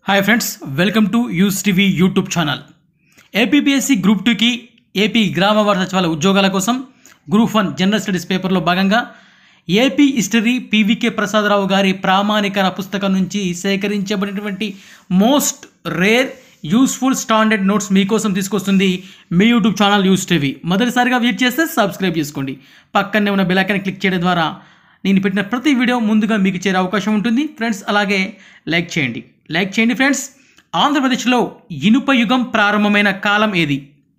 hi friends welcome to use TV YouTube channel APPSC group టూకి AP గ్రామ వార్డు సచివాలయ ఉద్యోగాల కోసం గ్రూప్ వన్ జనరల్ స్టడీస్ పేపర్లో భాగంగా ఏపీ హిస్టరీ పీవీకే ప్రసాదరావు గారి ప్రామాణికర పుస్తకం నుంచి సేకరించబడినటువంటి most rare useful standard notes మీకోసం తీసుకొస్తుంది మీ యూట్యూబ్ ఛానల్ యూస్ టీవీ మొదటిసారిగా విజిట్ చేస్తే సబ్స్క్రైబ్ చేసుకోండి పక్కనే ఉన్న బెల్ ఐకాన్ క్లిక్ చేయడం ద్వారా నేను పెట్టిన ప్రతి వీడియో ముందుగా మీకు చేరే అవకాశం ఉంటుంది ఫ్రెండ్స్ అలాగే లైక్ చేయండి లైక్ చేయండి ఫ్రెండ్స్ ఆంధ్రప్రదేశ్లో ఇనుప యుగం ప్రారంభమైన కాలం ఏది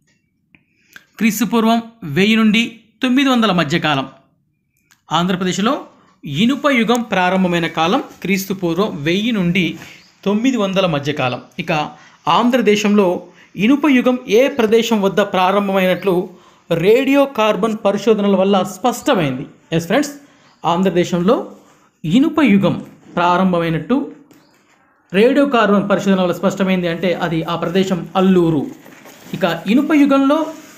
క్రీస్తుపూర్వం వెయ్యి నుండి తొమ్మిది వందల మధ్య కాలం ఆంధ్రప్రదేశ్లో ఇనుప యుగం ప్రారంభమైన కాలం క్రీస్తు పూర్వం వెయ్యి నుండి తొమ్మిది వందల మధ్య కాలం ఇక ఆంధ్రదేశంలో ఇనుప యుగం ఏ ప్రదేశం వద్ద ప్రారంభమైనట్లు రేడియో కార్బన్ పరిశోధనల వల్ల స్పష్టమైంది ఎస్ ఫ్రెండ్స్ ఆంధ్రదేశంలో ఇనుప యుగం ప్రారంభమైనట్టు రేడియో కార్బన్ పరిశోధన వల్ల స్పష్టమైంది అంటే అది ఆ ప్రదేశం అల్లూరు ఇక ఇనుప యుగంలో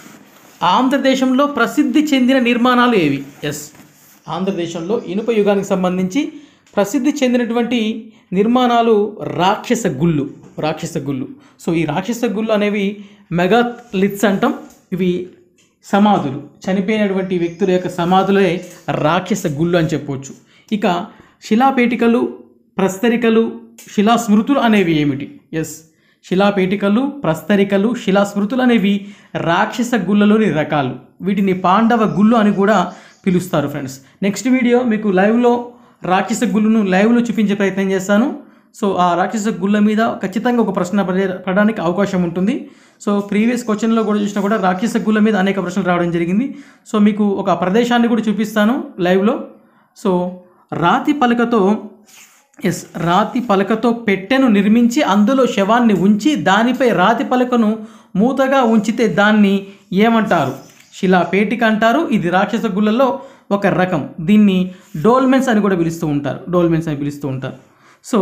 ఆంధ్రదేశంలో ప్రసిద్ధి చెందిన నిర్మాణాలు ఏవి ఎస్ ఆంధ్రదేశంలో ఇనుప యుగానికి సంబంధించి ప్రసిద్ధి చెందినటువంటి నిర్మాణాలు రాక్షస గుళ్ళు రాక్షస గుళ్ళు సో ఈ రాక్షస గుళ్ళు అనేవి మెగాలిత్స్ అంటాం ఇవి సమాధులు చనిపోయినటువంటి వ్యక్తుల యొక్క సమాధులే రాక్షస గుళ్ళు అని చెప్పవచ్చు ఇక శిలాపేటికలు ప్రస్తరికలు శిలాస్మృతులు అనేవి ఏమిటి ఎస్ శిలాపేటికలు ప్రస్తరికలు శిలాస్మృతులు అనేవి రాక్షస గుళ్ళలోని రకాలు వీటిని పాండవ గుళ్ళు అని కూడా పిలుస్తారు ఫ్రెండ్స్ నెక్స్ట్ వీడియో మీకు లైవ్లో రాక్షస గుళ్ళను లైవ్లో చూపించే ప్రయత్నం చేస్తాను సో ఆ రాక్షస గుళ్ళ మీద ఖచ్చితంగా ఒక ప్రశ్న పడే పడడానికి అవకాశం ఉంటుంది సో ప్రీవియస్ క్వశ్చన్లో కూడా చూసినా కూడా రాక్షస గుళ్ళ మీద అనేక ప్రశ్నలు రావడం జరిగింది సో మీకు ఒక ప్రదేశాన్ని కూడా చూపిస్తాను లైవ్లో సో రాతి పలకతో ఎస్ రాతి పలకతో పెట్టెను నిర్మించి అందులో శవాన్ని ఉంచి దానిపై రాతి పలకను మూతగా ఉంచితే దాన్ని ఏమంటారు శిలాపేటిక అంటారు ఇది రాక్షస గుళ్ళల్లో ఒక రకం దీన్ని డోల్మెన్స్ అని కూడా పిలుస్తూ ఉంటారు డోల్మెన్స్ అని పిలుస్తూ ఉంటారు సో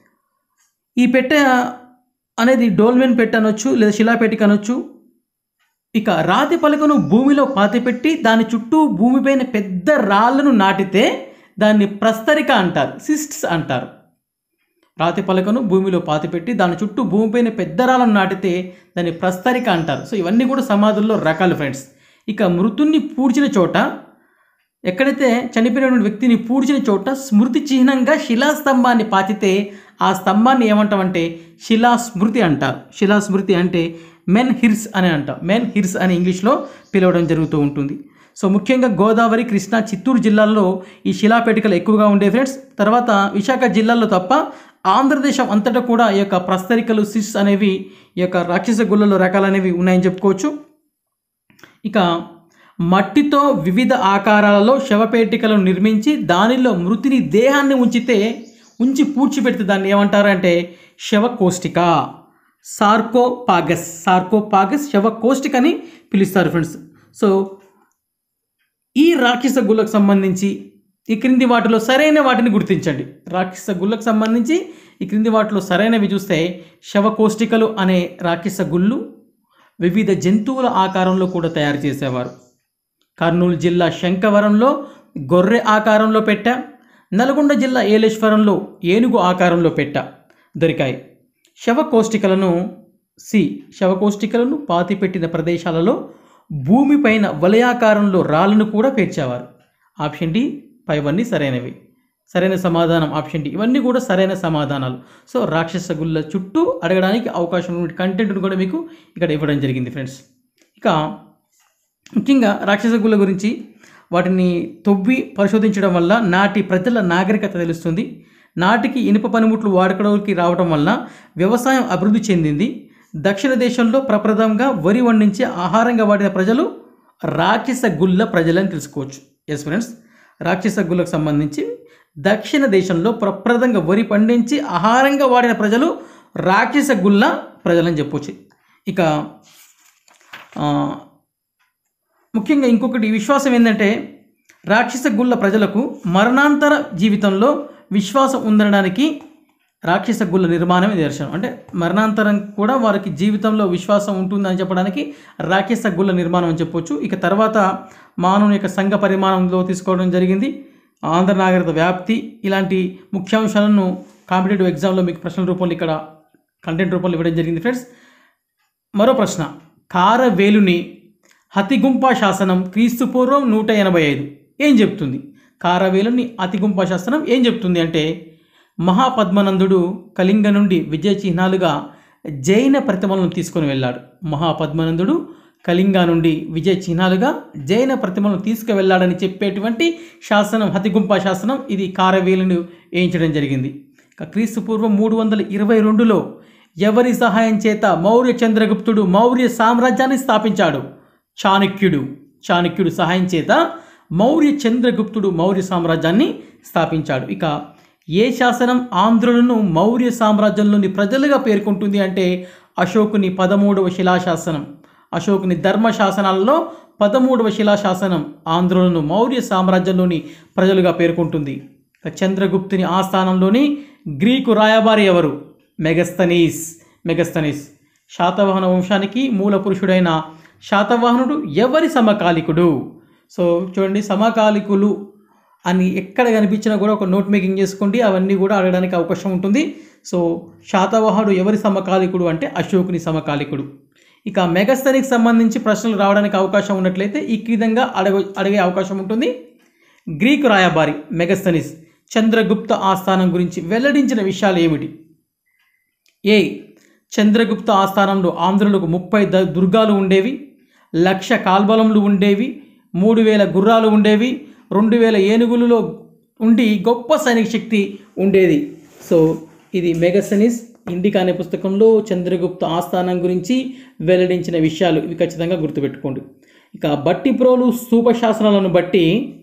ఈ పెట్టె అనేది డోల్మెన్ పెట్టె అనొచ్చు లేదా శిలాపేటిక అనొచ్చు ఇక రాతి పలకను భూమిలో పాతిపెట్టి దాని చుట్టూ భూమిపైన పెద్ద రాళ్ళను నాటితే దాన్ని ప్రస్తరిక అంటారు సిస్ట్స్ అంటారు రాతి పలకను భూమిలో పాతిపెట్టి దాని చుట్టూ భూమిపైన పెద్ద రాళ్ళను నాటితే దాన్ని ప్రస్తరిక అంటారు సో ఇవన్నీ కూడా సమాధుల్లో రకాలు ఫ్రెండ్స్ ఇక మృతుణ్ణి పూడ్చిన చోట ఎక్కడైతే చనిపోయినటువంటి వ్యక్తిని పూడ్చిన చోట స్మృతి చిహ్నంగా శిలాస్తంభాన్ని పాతితే ఆ స్తంభాన్ని ఏమంటామంటే శిలాస్మృతి అంటారు శిలాస్మృతి అంటే మెన్ హిర్స్ అని అంటాం మెన్ హిర్స్ అని ఇంగ్లీష్లో పిలవడం జరుగుతూ ఉంటుంది సో ముఖ్యంగా గోదావరి కృష్ణా చిత్తూరు జిల్లాల్లో ఈ శిలాపేటికలు ఎక్కువగా ఉండే ఫ్రెండ్స్ తర్వాత విశాఖ జిల్లాలో తప్ప ఆంధ్రదేశం అంతటా కూడా ఈ యొక్క ప్రస్తరికలు సిస్ అనేవి ఈ యొక్క రాక్షస గుళ్ళలో రకాలు అనేవి ఉన్నాయని చెప్పుకోవచ్చు ఇక మట్టితో వివిధ ఆకారాలలో శవపేటికలను నిర్మించి దానిలో మృతిని దేహాన్ని ఉంచితే ఉంచి పూడ్చిపెడితే దాన్ని ఏమంటారంటే శవకోష్టిక సార్కోపాగస్ సార్కోపాగస్ శవకోష్టిక అని పిలుస్తారు ఫ్రెండ్స్ సో ఈ రాక్షస గుళ్ళకు సంబంధించి ఈ క్రింది వాటిలో సరైన వాటిని గుర్తించండి రాక్షస గుళ్ళకు సంబంధించి ఈ క్రింది వాటిలో సరైనవి చూస్తే శవకోష్టికలు అనే రాక్షస గుళ్ళు వివిధ జంతువుల ఆకారంలో కూడా తయారు చేసేవారు కర్నూలు జిల్లా శంఖవరంలో గొర్రె ఆకారంలో పెట్టా నల్గొండ జిల్లా ఏలేశ్వరంలో ఏనుగు ఆకారంలో పెట్టా దొరికాయి శవకోష్టికలను సి శవకోష్టికలను పాతిపెట్టిన ప్రదేశాలలో భూమిపైన వలయాకారంలో రాళ్లను కూడా పేర్చేవారు ఆప్షన్ డి పైవన్నీ సరైనవి సరైన సమాధానం ఆప్షన్ డి ఇవన్నీ కూడా సరైన సమాధానాలు సో రాక్షస గుళ్ళ చుట్టూ అడగడానికి అవకాశం ఉన్న కంటెంట్ను కూడా మీకు ఇక్కడ ఇవ్వడం జరిగింది ఫ్రెండ్స్ ఇక ముఖ్యంగా రాక్షస గుళ్ళ గురించి వాటిని తొవ్వి పరిశోధించడం వల్ల నాటి ప్రజల నాగరికత తెలుస్తుంది నాటికి ఇనుప పనిముట్లు వాడుకలోకి రావడం వల్ల వ్యవసాయం అభివృద్ధి చెందింది దక్షిణ దేశంలో ప్రప్రథమంగా వరి వండించి ఆహారంగా వాడిన ప్రజలు రాక్షస గుళ్ళ ప్రజలని తెలుసుకోవచ్చు ఎస్ ఫ్రెండ్స్ రాక్షస గుళ్ళకు సంబంధించి దక్షిణ దేశంలో ప్రప్రదంగా వరి పండించి ఆహారంగా వాడిన ప్రజలు రాక్షస గుళ్ళ ప్రజలని చెప్పవచ్చు ఇక ఆ, ముఖ్యంగా ఇంకొకటి విశ్వాసం ఏంటంటే రాక్షస గుళ్ళ ప్రజలకు మరణాంతర జీవితంలో విశ్వాసం ఉండడానికి రాక్షస గుళ్ళ నిర్మాణమే నిదర్శనం అంటే మరణాంతరం కూడా వారికి జీవితంలో విశ్వాసం ఉంటుందని చెప్పడానికి రాక్షస గుళ్ళ నిర్మాణం అని చెప్పొచ్చు ఇక తర్వాత మానవుని యొక్క సంఘ పరిమాణంలో తీసుకోవడం జరిగింది ఆంధ్ర నాగరికత వ్యాప్తి ఇలాంటి ముఖ్యాంశాలను కాంపిటేటివ్ ఎగ్జామ్లో మీకు ప్రశ్నల రూపంలో ఇక్కడ కంటెంట్ రూపంలో ఇవ్వడం జరిగింది ఫ్రెండ్స్ మరో ప్రశ్న కారవేలుని హతిగుంప శాసనం క్రీస్తు పూర్వం నూట ఎనభై ఐదు ఏం చెప్తుంది కారవేలుని అతిగుంప శాసనం ఏం చెప్తుంది అంటే మహాపద్మనందుడు కళింగ నుండి విజయ చిహ్నాలుగా జైన ప్రతిమలను తీసుకొని వెళ్ళాడు మహాపద్మనందుడు కళింగ నుండి విజయ చిహ్నాలుగా జైన ప్రతిమలను తీసుకువెళ్ళాడని చెప్పేటువంటి శాసనం హతిగుంప శాసనం ఇది కారవేలును వేయించడం జరిగింది ఇక క్రీస్తు పూర్వం మూడు వందల ఇరవై రెండులో ఎవరి సహాయం చేత మౌర్య చంద్రగుప్తుడు మౌర్య సామ్రాజ్యాన్ని స్థాపించాడు చాణక్యుడు చాణక్యుడు సహాయం చేత మౌర్య చంద్రగుప్తుడు మౌర్య సామ్రాజ్యాన్ని స్థాపించాడు ఇక ఏ శాసనం ఆంధ్రులను మౌర్య సామ్రాజ్యంలోని ప్రజలుగా పేర్కొంటుంది అంటే అశోకుని పదమూడవ శిలాశాసనం అశోకుని ధర్మ శాసనాలలో పదమూడవ శిలాశాసనం ఆంధ్రులను మౌర్య సామ్రాజ్యంలోని ప్రజలుగా పేర్కొంటుంది ఇక చంద్రగుప్తుని ఆస్థానంలోని గ్రీకు రాయబారి ఎవరు మెగస్తనీస్ మెగస్తనీస్ శాతవాహన వంశానికి మూల పురుషుడైన శాతవాహనుడు ఎవరి సమకాలికుడు సో చూడండి సమకాలికులు అని ఎక్కడ కనిపించినా కూడా ఒక నోట్ మేకింగ్ చేసుకోండి అవన్నీ కూడా అడగడానికి అవకాశం ఉంటుంది సో శాతవాహనుడు ఎవరి సమకాలికుడు అంటే అశోకుని సమకాలికుడు ఇక మెగస్తనికి సంబంధించి ప్రశ్నలు రావడానికి అవకాశం ఉన్నట్లయితే ఈ విధంగా అడగ అడిగే అవకాశం ఉంటుంది గ్రీకు రాయబారి మెగస్తనిస్ చంద్రగుప్త ఆస్థానం గురించి వెల్లడించిన విషయాలు ఏమిటి ఏ చంద్రగుప్త ఆస్థానంలో ఆంధ్రులకు ముప్పై ద దుర్గాలు ఉండేవి లక్ష కాల్బలములు ఉండేవి మూడు వేల గుర్రాలు ఉండేవి రెండు వేల ఏనుగులలో ఉండి గొప్ప సైనిక శక్తి ఉండేది సో ఇది మెగసనిస్ ఇండికా అనే పుస్తకంలో చంద్రగుప్త ఆస్థానం గురించి వెల్లడించిన విషయాలు ఇవి ఖచ్చితంగా గుర్తుపెట్టుకోండి ఇక బట్టిప్రోలు స్థూపశాసనాలను బట్టి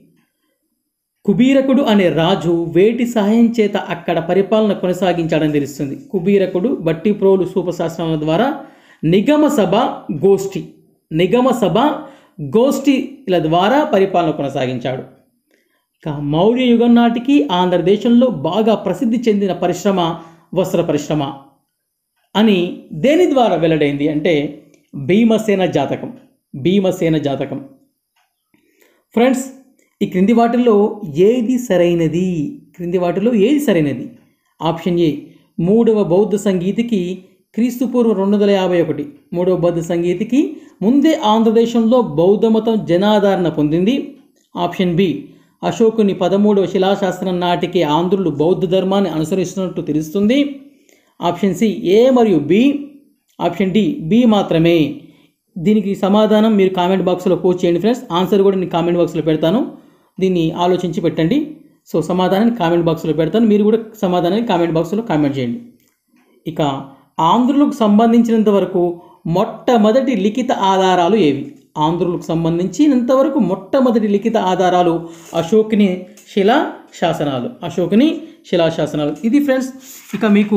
కుబీరకుడు అనే రాజు వేటి సహాయం చేత అక్కడ పరిపాలన కొనసాగించాడని తెలుస్తుంది కుబీరకుడు బట్టిప్రోలు సూపశాస్త్రాల ద్వారా నిగమ సభ గోష్ఠి నిగమ సభ గోష్ఠిల ద్వారా పరిపాలన కొనసాగించాడు ఇక మౌర్య యుగం నాటికి ఆంధ్రదేశంలో బాగా ప్రసిద్ధి చెందిన పరిశ్రమ వస్త్ర పరిశ్రమ అని దేని ద్వారా వెల్లడైంది అంటే భీమసేన జాతకం భీమసేన జాతకం ఫ్రెండ్స్ ఈ క్రింది వాటిల్లో ఏది సరైనది క్రింది వాటిలో ఏది సరైనది ఆప్షన్ ఏ మూడవ బౌద్ధ సంగీతికి క్రీస్తు పూర్వం రెండు వందల యాభై ఒకటి మూడవ బౌద్ధ సంగీతికి ముందే ఆంధ్రదేశంలో బౌద్ధ మతం జనాదరణ పొందింది ఆప్షన్ బి అశోకుని పదమూడవ శిలాశాస్త్రం నాటికి ఆంధ్రులు బౌద్ధ ధర్మాన్ని అనుసరిస్తున్నట్టు తెలుస్తుంది ఆప్షన్ సి ఏ మరియు బి ఆప్షన్ డి బి మాత్రమే దీనికి సమాధానం మీరు కామెంట్ బాక్స్లో పోస్ట్ చేయండి ఫ్రెండ్స్ ఆన్సర్ కూడా నేను కామెంట్ బాక్స్లో పెడతాను దీన్ని ఆలోచించి పెట్టండి సో సమాధానాన్ని కామెంట్ బాక్స్లో పెడతాను మీరు కూడా సమాధానాన్ని కామెంట్ బాక్స్లో కామెంట్ చేయండి ఇక ఆంధ్రులకు సంబంధించినంత వరకు మొట్టమొదటి లిఖిత ఆధారాలు ఏవి ఆంధ్రులకు సంబంధించినంత వరకు మొట్టమొదటి లిఖిత ఆధారాలు అశోకుని శిలా శాసనాలు అశోకుని శిలా శాసనాలు ఇది ఫ్రెండ్స్ ఇక మీకు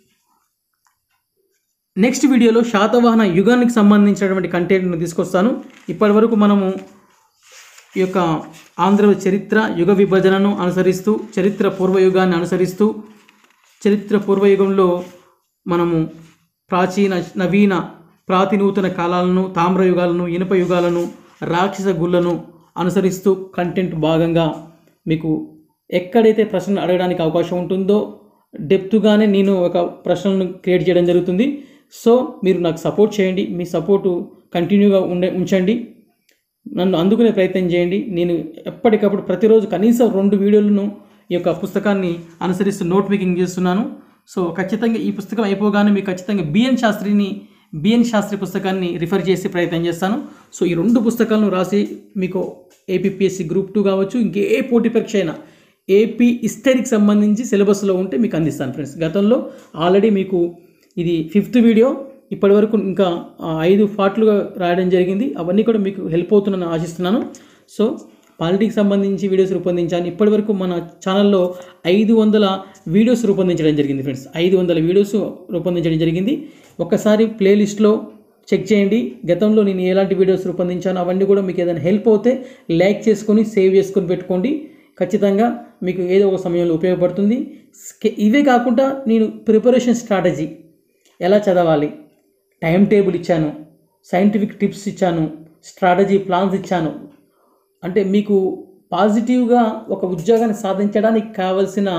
నెక్స్ట్ వీడియోలో శాతవాహన యుగానికి సంబంధించినటువంటి కంటెంట్ను తీసుకొస్తాను ఇప్పటి వరకు మనము ఈ యొక్క ఆంధ్ర చరిత్ర యుగ విభజనను అనుసరిస్తూ చరిత్ర పూర్వయుగాన్ని అనుసరిస్తూ చరిత్ర పూర్వయుగంలో మనము ప్రాచీన నవీన ప్రాతినూతన కాలాలను తామ్ర యుగాలను ఇనుప యుగాలను రాక్షస గుళ్ళను అనుసరిస్తూ కంటెంట్ భాగంగా మీకు ఎక్కడైతే ప్రశ్నలు అడగడానికి అవకాశం ఉంటుందో డెప్త్గానే నేను ఒక ప్రశ్నలను క్రియేట్ చేయడం జరుగుతుంది సో మీరు నాకు సపోర్ట్ చేయండి మీ సపోర్టు కంటిన్యూగా ఉండే ఉంచండి నన్ను అందుకునే ప్రయత్నం చేయండి నేను ఎప్పటికప్పుడు ప్రతిరోజు కనీసం రెండు వీడియోలను ఈ యొక్క పుస్తకాన్ని అనుసరిస్తూ నోట్ మేకింగ్ చేస్తున్నాను సో ఖచ్చితంగా ఈ పుస్తకం అయిపోగానే మీకు ఖచ్చితంగా బిఎన్ శాస్త్రిని బిఎన్ శాస్త్రి పుస్తకాన్ని రిఫర్ చేసి ప్రయత్నం చేస్తాను సో ఈ రెండు పుస్తకాలను రాసి మీకు ఏపీఎస్సి గ్రూప్ టూ కావచ్చు ఇంకే ఏ పోటీ పరీక్ష అయినా ఏపీ హిస్టరీకి సంబంధించి సిలబస్లో ఉంటే మీకు అందిస్తాను ఫ్రెండ్స్ గతంలో ఆల్రెడీ మీకు ఇది ఫిఫ్త్ వీడియో ఇప్పటివరకు ఇంకా ఆ, ఐదు పార్ట్లుగా రాయడం జరిగింది అవన్నీ కూడా మీకు హెల్ప్ అవుతుందని ఆశిస్తున్నాను సో పాలిటిక్స్ సంబంధించి వీడియోస్ రూపొందించాను ఇప్పటివరకు మన ఛానల్లో ఐదు వందల వీడియోస్ రూపొందించడం జరిగింది ఫ్రెండ్స్ ఐదు వందల వీడియోస్ రూపొందించడం జరిగింది ఒక్కసారి ప్లేలిస్ట్లో చెక్ చేయండి గతంలో నేను ఎలాంటి వీడియోస్ రూపొందించానో అవన్నీ కూడా మీకు ఏదైనా హెల్ప్ అవుతే లైక్ చేసుకొని సేవ్ చేసుకొని పెట్టుకోండి ఖచ్చితంగా మీకు ఏదో ఒక సమయంలో ఉపయోగపడుతుంది స్కె- ఇవే కాకుండా నేను ప్రిపరేషన్ స్ట్రాటజీ ఎలా చదవాలి టైం టేబుల్ ఇచ్చాను సైంటిఫిక్ టిప్స్ ఇచ్చాను స్ట్రాటజీ ప్లాన్స్ ఇచ్చాను అంటే మీకు పాజిటివ్గా ఒక ఉద్యోగాన్ని సాధించడానికి కావలసిన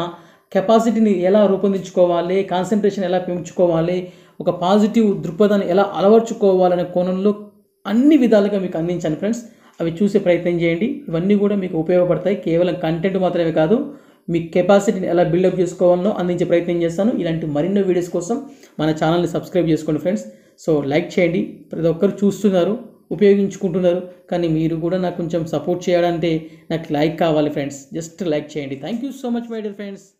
కెపాసిటీని ఎలా రూపొందించుకోవాలి కాన్సన్ట్రేషన్ ఎలా పెంచుకోవాలి ఒక పాజిటివ్ దృక్పథాన్ని ఎలా అలవర్చుకోవాలనే కోణంలో అన్ని విధాలుగా మీకు అందించాను ఫ్రెండ్స్ అవి చూసే ప్రయత్నం చేయండి ఇవన్నీ కూడా మీకు ఉపయోగపడతాయి కేవలం కంటెంట్ మాత్రమే కాదు మీ కెపాసిటీని ఎలా బిల్డప్ చేసుకోవాలో అందించే ప్రయత్నం చేస్తాను ఇలాంటి మరిన్నో వీడియోస్ కోసం మన ఛానల్ని సబ్స్క్రైబ్ చేసుకోండి ఫ్రెండ్స్ సో లైక్ చేయండి ప్రతి ఒక్కరు చూస్తున్నారు ఉపయోగించుకుంటున్నారు కానీ మీరు కూడా నాకు కొంచెం సపోర్ట్ చేయాలంటే నాకు లైక్ కావాలి ఫ్రెండ్స్ జస్ట్ లైక్ చేయండి thank you so much my dear friends